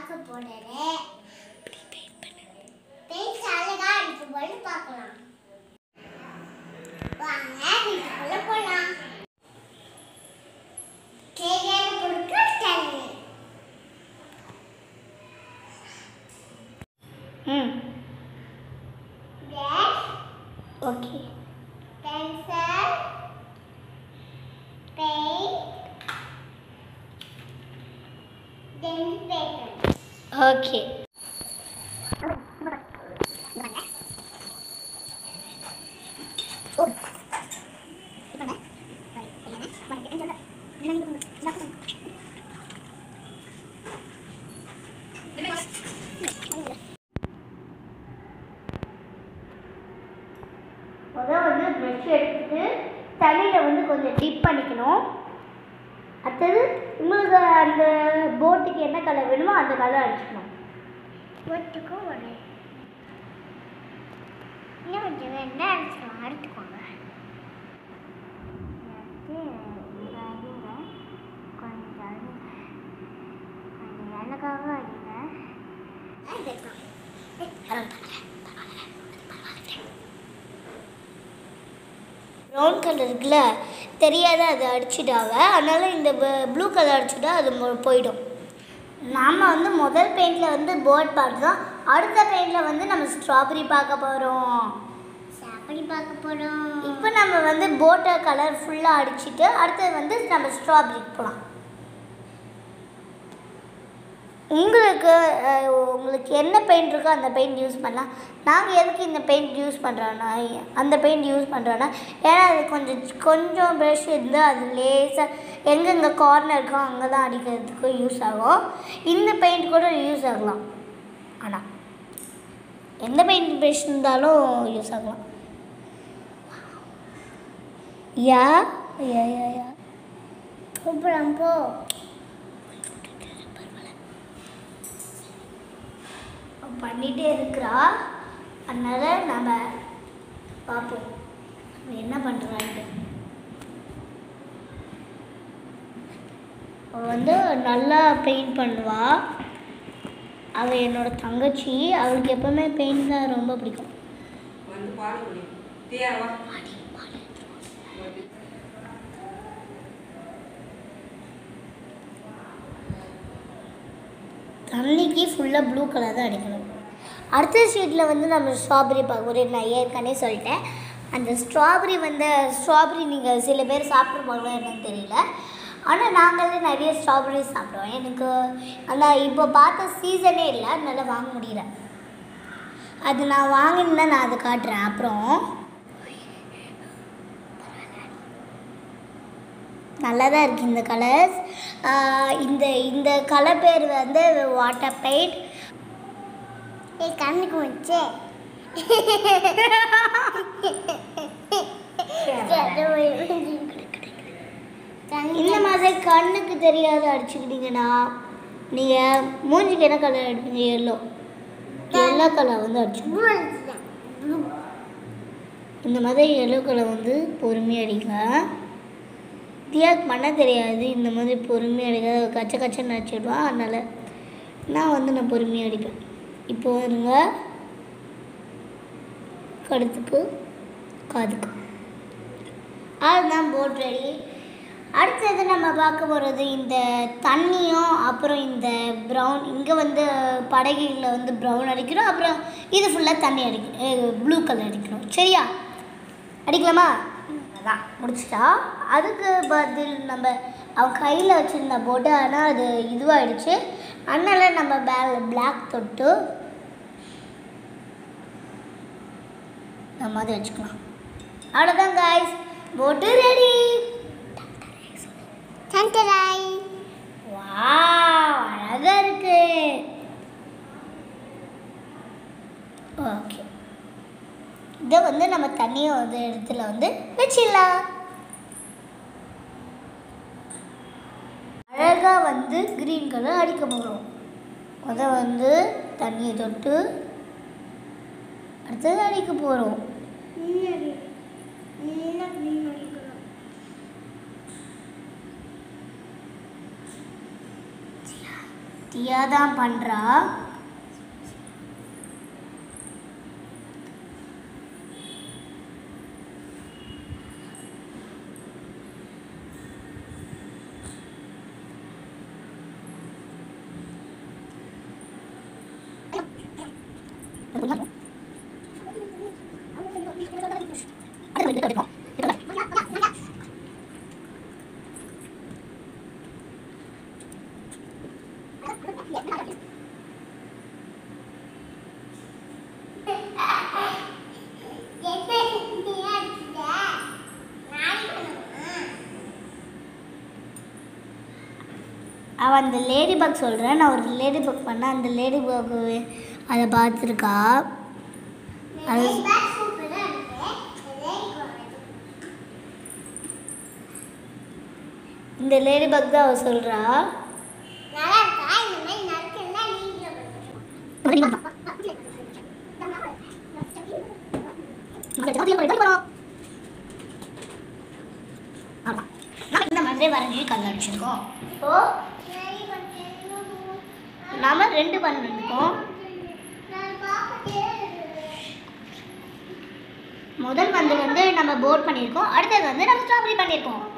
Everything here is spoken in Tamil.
பார்க்க போறேன் பெயிண்ட் அழகா இருக்கு போல பார்க்கலாம் வாங்க வீட்டுக்குள்ள போலாம் தேவையான பொருட்கள் தண்ணி ம் case okay pencil paint then paper okay முதல் வந்து ப்ரெஷ் எடுத்துட்டு தண்ணியில் வந்து கொஞ்சம் டிப் பண்ணிக்கணும் அடுத்தது உங்களுக்கு அந்த போட்டுக்கு என்ன கலர் வேணுமோ அந்த கலர் அடிச்சுக்கணும் ஒட்டுக்கும் ஒரு இன்னும் கொஞ்சம் வேணா அடிச்சுக்கலாம் அடிச்சுக்கோங்க அடுத்து இங்க அடிங்க கொஞ்சம் அடிங்க கொஞ்சம் எனக்காக அடிங்க ப்ரௌன் கலர் இருக்குல்ல தெரியாத அது அடிச்சிட்டாவ அதனால இந்த ப்ளூ கலர் அடிச்சுட்டா அது மொ- போயிடும் நாம் வந்து முதல் பெயிண்டில் வந்து போர்ட் பார்த்தோம் அடுத்த பெயிண்டில் வந்து நம்ம ஸ்ட்ராபெரி பார்க்க போகிறோம் சாப்பிடி பார்க்க போறோம் இப்போ நம்ம வந்து போட்டை கலர் ஃபுல்லாக அடிச்சிட்டு அடுத்தது வந்து நம்ம ஸ்ட்ராபெரிக்கு போகலாம் உங்களுக்கு அஹ், உங்களுக்கு என்ன பெயிண்ட் இருக்கோ அந்த பெயிண்ட் யூஸ் பண்ணலாம் நாங்கள் எதுக்கு இந்த பெயிண்ட் யூஸ் பண்ணுறோன்னா அந்த பெயிண்ட் யூஸ் பண்ணுறோன்னா ஏன்னா அது கொஞ்சம் கொஞ்சம் ப்ரஷ் இருந்து அது லேசாக எங்கெங்கே கார்னர் இருக்கோ அங்கே தான் அடிக்கிறதுக்கு யூஸ் ஆகும் இந்த பெயிண்ட் கூட யூஸ் ஆகலாம் ஆனால் எந்த பெயிண்ட் ப்ரஷ் இருந்தாலும் யூஸ் ஆகலாம் யா யா யா யா கூப்பிடம் போ அவ பண்ணிகிட்டே இருக்கிறா அதனால் நம்ம பார்ப்போம் அவ என்ன பண்ணுறான்ட்டு அவள் வந்து நல்லா பெயிண்ட் பண்ணுவா அவள் என்னோட தங்கச்சி அவளுக்கு எப்பவுமே பெயிண்ட் தான் ரொம்ப பிடிக்கும் வந்து பாடு குடி தீயா வா தண்ணிக்கு ஃபுல்லாக ப்ளூ கலர் தான் அடிக்கணும் அடுத்த ஷீட்டில் வந்து நம்ம ஸ்ட்ராபெரி பார்க்க போகிறோம் நான் ஏற்கனவே சொல்லிட்டேன் அந்த ஸ்ட்ராபெரி வந்து ஸ்ட்ராபெரி நீங்கள் சில பேர் சாப்பிட்ருப்பாங்களோ என்னன்னு தெரியல ஆனால் நாங்களே நிறைய ஸ்ட்ராபெரி சாப்பிடுவோம் எனக்கு அந்த இப்போ பார்த்த சீசனே இல்லை அதனால வாங்க முடியல அது நான் வாங்கினா நான் அதை காட்டுறேன் அப்புறம் நல்லா தான் இருக்குது இந்த கலர்ஸ் இந்த இந்த கலர் பேர் வந்து வாட்டர் பெயிண்ட் ஏய் கண்ணுக்கு வச்சே இந்த மாதிரி கண்ணுக்கு தெரியாத அடிச்சுக்கிட்டீங்கன்னா நீங்கள் மூஞ்சிக்கு என்ன கலர் அடிப்பீங்க எல்லோ எல்லோ கலர் வந்து அடிச்சுக்கணும் இந்த மாதிரி எல்லோ கலர் வந்து பொறுமையாக அடிங்க தியாக்கு பண்ண தெரியாது இந்த மாதிரி பொறுமையாக அடிக்க கச்ச கச்சன்னு அடிச்சிடுவான் அதனால் நான் வந்து நான் பொறுமையாக அடிப்பேன் இப்போ வருங்க கழுத்துக்கு காதுக்கு அதுதான் போட் ரெடி அடுத்தது நம்ம பார்க்க போகிறது இந்த தண்ணியும் அப்புறம் இந்த ப்ரௌன் இங்கே வந்து படகுகளில் வந்து ப்ரௌன் அடிக்கிறோம் அப்புறம் இது ஃபுல்லாக தண்ணி அடிக்கணும் ப்ளூ கலர் அடிக்கணும் சரியா அடிக்கலாமா அதான் முடிச்சிட்டா அதுக்கு பதில் நம்ம அவன் கையில் வச்சுருந்த போட்டு ஆனால் அது இதுவாகிடுச்சு அதனால நம்ம பேல் பிளாக் தொட்டு நம்ம அதை வச்சுக்கலாம் அவ்வளோதான் காய்ஸ் போட்டு ரெடி சந்தராய் வா அழகா இருக்கு ஓகே இதை வந்து நம்ம தண்ணியை வந்து இடத்துல வந்து வச்சிடலாம் அழகா வந்து க்ரீன் கலர் அடிக்க போகிறோம் முத வந்து தண்ணியை தொட்டு அடுத்தது அடிக்க போகிறோம் தியா தான் பண்ணுறா அவள் அந்த லேடி பக் சொல்கிறேன் நான் ஒரு லேடி பக் பண்ணேன் அந்த லேடி பக் அதை பார்த்துருக்கா அது இந்த லேடி பக் தான் அவள் சொல்கிறா நல்லா இருக்கா இந்த மாதிரி நறுக்குன்னா நீங்களும் இந்த மாதிரி வரைஞ்சி கல் அடிச்சிருக்கோம் இப்போ நாம ரெண்டு பண்ணிருக்கோம் முதல் வந்து வந்து நம்ம போட் பண்ணியிருக்கோம் அடுத்தது வந்து நம்ம ஸ்ட்ராபெரி பண்ணியிருக்கோம்